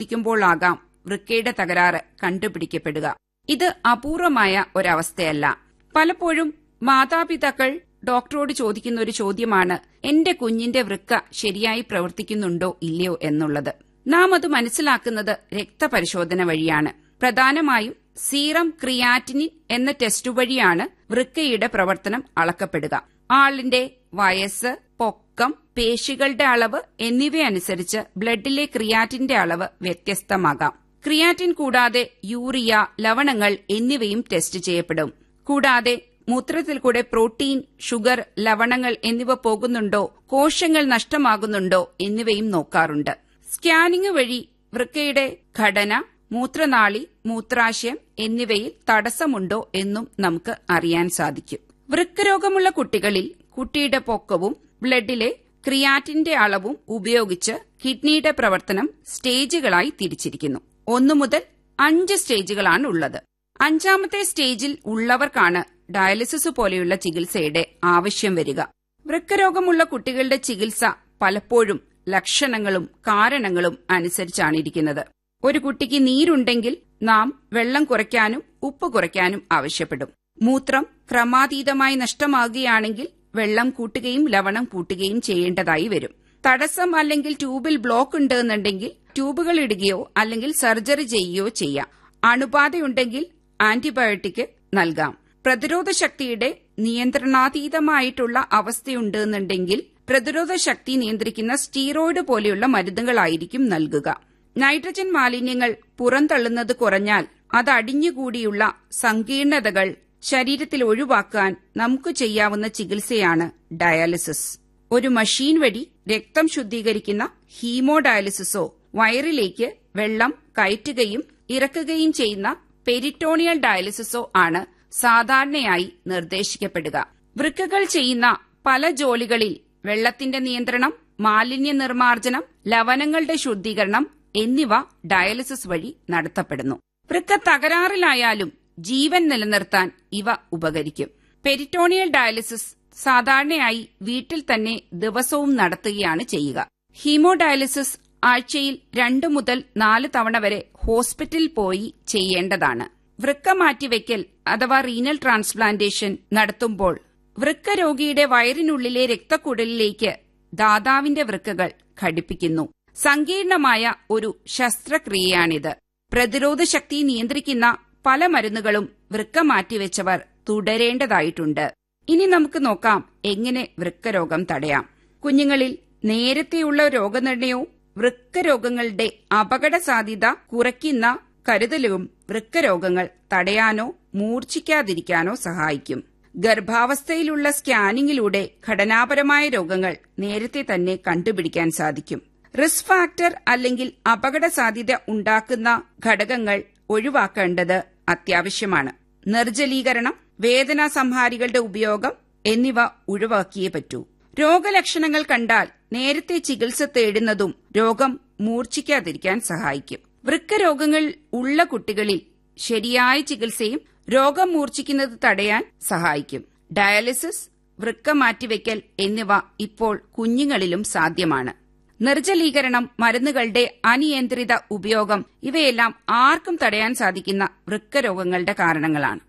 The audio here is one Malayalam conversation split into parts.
പരിശോധിക്കുമ്പോഴാകാം വൃക്കയുടെ തകരാറ് കണ്ടുപിടിക്കപ്പെടുക ഇത് അപൂർവമായ ഒരവസ്ഥയല്ല പലപ്പോഴും മാതാപിതാക്കൾ ഡോക്ടറോട് ചോദിക്കുന്ന ഒരു ചോദ്യമാണ് എന്റെ കുഞ്ഞിന്റെ വൃക്ക ശരിയായി പ്രവർത്തിക്കുന്നുണ്ടോ ഇല്ലയോ എന്നുള്ളത് നാം അത് മനസ്സിലാക്കുന്നത് രക്തപരിശോധന വഴിയാണ് പ്രധാനമായും സീറം ക്രിയാറ്റിനിൻ എന്ന ടെസ്റ്റ് വഴിയാണ് വൃക്കയുടെ പ്രവർത്തനം അളക്കപ്പെടുക ആളിന്റെ വയസ്സ് പൊക്കം പേശികളുടെ അളവ് എന്നിവയനുസരിച്ച് ബ്ലഡിലെ ക്രിയാറ്റിന്റെ അളവ് വ്യത്യസ്തമാകാം ക്രിയാറ്റിൻ കൂടാതെ യൂറിയ ലവണങ്ങൾ എന്നിവയും ടെസ്റ്റ് ചെയ്യപ്പെടും കൂടാതെ മൂത്രത്തിൽ കൂടെ പ്രോട്ടീൻ ഷുഗർ ലവണങ്ങൾ എന്നിവ പോകുന്നുണ്ടോ കോശങ്ങൾ നഷ്ടമാകുന്നുണ്ടോ എന്നിവയും നോക്കാറുണ്ട് സ്കാനിംഗ് വഴി വൃക്കയുടെ ഘടന മൂത്രനാളി മൂത്രാശയം എന്നിവയിൽ തടസ്സമുണ്ടോ എന്നും നമുക്ക് അറിയാൻ സാധിക്കും വൃക്കരോഗമുള്ള കുട്ടികളിൽ കുട്ടിയുടെ പൊക്കവും ബ്ലഡിലെ ക്രിയാറ്റിന്റെ അളവും ഉപയോഗിച്ച് കിഡ്നിയുടെ പ്രവർത്തനം സ്റ്റേജുകളായി തിരിച്ചിരിക്കുന്നു ഒന്നു മുതൽ അഞ്ച് സ്റ്റേജുകളാണ് ഉള്ളത് അഞ്ചാമത്തെ സ്റ്റേജിൽ ഉള്ളവർക്കാണ് ഡയാലിസിസ് പോലെയുള്ള ചികിത്സയുടെ ആവശ്യം വരിക വൃക്കരോഗമുള്ള കുട്ടികളുടെ ചികിത്സ പലപ്പോഴും ലക്ഷണങ്ങളും കാരണങ്ങളും അനുസരിച്ചാണ് ഇരിക്കുന്നത് ഒരു കുട്ടിക്ക് നീരുണ്ടെങ്കിൽ നാം വെള്ളം കുറയ്ക്കാനും ഉപ്പ് കുറയ്ക്കാനും ആവശ്യപ്പെടും മൂത്രം ക്രമാതീതമായി നഷ്ടമാകുകയാണെങ്കിൽ വെള്ളം കൂട്ടുകയും ലവണം കൂട്ടുകയും ചെയ്യേണ്ടതായി വരും തടസ്സം അല്ലെങ്കിൽ ട്യൂബിൽ ബ്ലോക്ക് ഉണ്ടെന്നുണ്ടെങ്കിൽ ട്യൂബുകൾ ഇടുകയോ അല്ലെങ്കിൽ സർജറി ചെയ്യുകയോ ചെയ്യാം അണുബാധയുണ്ടെങ്കിൽ ആന്റിബയോട്ടിക് നൽകാം പ്രതിരോധ ശക്തിയുടെ നിയന്ത്രണാതീതമായിട്ടുള്ള അവസ്ഥയുണ്ടെന്നുണ്ടെങ്കിൽ പ്രതിരോധ ശക്തി നിയന്ത്രിക്കുന്ന സ്റ്റീറോയിഡ് പോലെയുള്ള മരുന്നുകളായിരിക്കും നൽകുക നൈട്രജൻ മാലിന്യങ്ങൾ പുറന്തള്ളുന്നത് കുറഞ്ഞാൽ അത് അടിഞ്ഞുകൂടിയുള്ള സങ്കീർണതകൾ ശരീരത്തിൽ ഒഴിവാക്കാൻ നമുക്ക് ചെയ്യാവുന്ന ചികിത്സയാണ് ഡയാലിസിസ് ഒരു മഷീൻ വഴി രക്തം ശുദ്ധീകരിക്കുന്ന ഹീമോഡയാലിസിസോ വയറിലേക്ക് വെള്ളം കയറ്റുകയും ഇറക്കുകയും ചെയ്യുന്ന പെരിറ്റോണിയൽ ഡയാലിസിസോ ആണ് സാധാരണയായി നിർദ്ദേശിക്കപ്പെടുക വൃക്കകൾ ചെയ്യുന്ന പല ജോലികളിൽ വെള്ളത്തിന്റെ നിയന്ത്രണം മാലിന്യ നിർമ്മാർജ്ജനം ലവണങ്ങളുടെ ശുദ്ധീകരണം എന്നിവ ഡയാലിസിസ് വഴി നടത്തപ്പെടുന്നു വൃക്ക തകരാറിലായാലും ജീവൻ നിലനിർത്താൻ ഇവ ഉപകരിക്കും പെരിറ്റോണിയൽ ഡയാലിസിസ് സാധാരണയായി വീട്ടിൽ തന്നെ ദിവസവും നടത്തുകയാണ് ചെയ്യുക ഹീമോഡയാലിസിസ് ആഴ്ചയിൽ രണ്ടു മുതൽ നാല് തവണ വരെ ഹോസ്പിറ്റലിൽ പോയി ചെയ്യേണ്ടതാണ് വൃക്ക മാറ്റിവെക്കൽ അഥവാ റീനൽ ട്രാൻസ്പ്ലാന്റേഷൻ നടത്തുമ്പോൾ വൃക്ക രോഗിയുടെ വയറിനുള്ളിലെ രക്തക്കുഴലിലേക്ക് ദാതാവിന്റെ വൃക്കകൾ ഘടിപ്പിക്കുന്നു സങ്കീർണമായ ഒരു ശസ്ത്രക്രിയയാണിത് പ്രതിരോധ ശക്തി നിയന്ത്രിക്കുന്ന പല മരുന്നുകളും വൃക്ക മാറ്റിവെച്ചവർ തുടരേണ്ടതായിട്ടുണ്ട് ഇനി നമുക്ക് നോക്കാം എങ്ങനെ വൃക്കരോഗം തടയാം കുഞ്ഞുങ്ങളിൽ നേരത്തെയുള്ള രോഗനിർണയവും വൃക്കരോഗങ്ങളുടെ അപകട സാധ്യത കുറയ്ക്കുന്ന കരുതലും വൃക്കരോഗങ്ങൾ തടയാനോ മൂർച്ഛിക്കാതിരിക്കാനോ സഹായിക്കും ഗർഭാവസ്ഥയിലുള്ള സ്കാനിങ്ങിലൂടെ ഘടനാപരമായ രോഗങ്ങൾ നേരത്തെ തന്നെ കണ്ടുപിടിക്കാൻ സാധിക്കും റിസ്ക് ഫാക്ടർ അല്ലെങ്കിൽ അപകട സാധ്യത ഉണ്ടാക്കുന്ന ഘടകങ്ങൾ ഒഴിവാക്കേണ്ടത് അത്യാവശ്യമാണ് നിർജ്ജലീകരണം വേദനാ സംഹാരികളുടെ ഉപയോഗം എന്നിവ ഒഴിവാക്കിയേ പറ്റൂ രോഗലക്ഷണങ്ങൾ കണ്ടാൽ നേരത്തെ ചികിത്സ തേടുന്നതും രോഗം മൂർച്ഛിക്കാതിരിക്കാൻ സഹായിക്കും വൃക്കരോഗങ്ങൾ ഉള്ള കുട്ടികളിൽ ശരിയായ ചികിത്സയും രോഗം മൂർച്ഛിക്കുന്നത് തടയാൻ സഹായിക്കും ഡയാലിസിസ് വൃക്ക മാറ്റിവെക്കൽ എന്നിവ ഇപ്പോൾ കുഞ്ഞുങ്ങളിലും സാധ്യമാണ് നിർജ്ജലീകരണം മരുന്നുകളുടെ അനിയന്ത്രിത ഉപയോഗം ഇവയെല്ലാം ആർക്കും തടയാൻ സാധിക്കുന്ന വൃക്കരോഗങ്ങളുടെ കാരണങ്ങളാണ്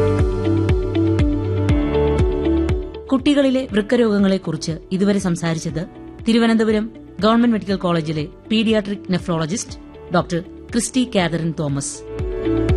കുട്ടികളിലെ വൃക്കരോഗങ്ങളെക്കുറിച്ച് ഇതുവരെ സംസാരിച്ചത് തിരുവനന്തപുരം ഗവൺമെന്റ് മെഡിക്കൽ കോളേജിലെ paediatric nephrologist doctor Christy Catherine Thomas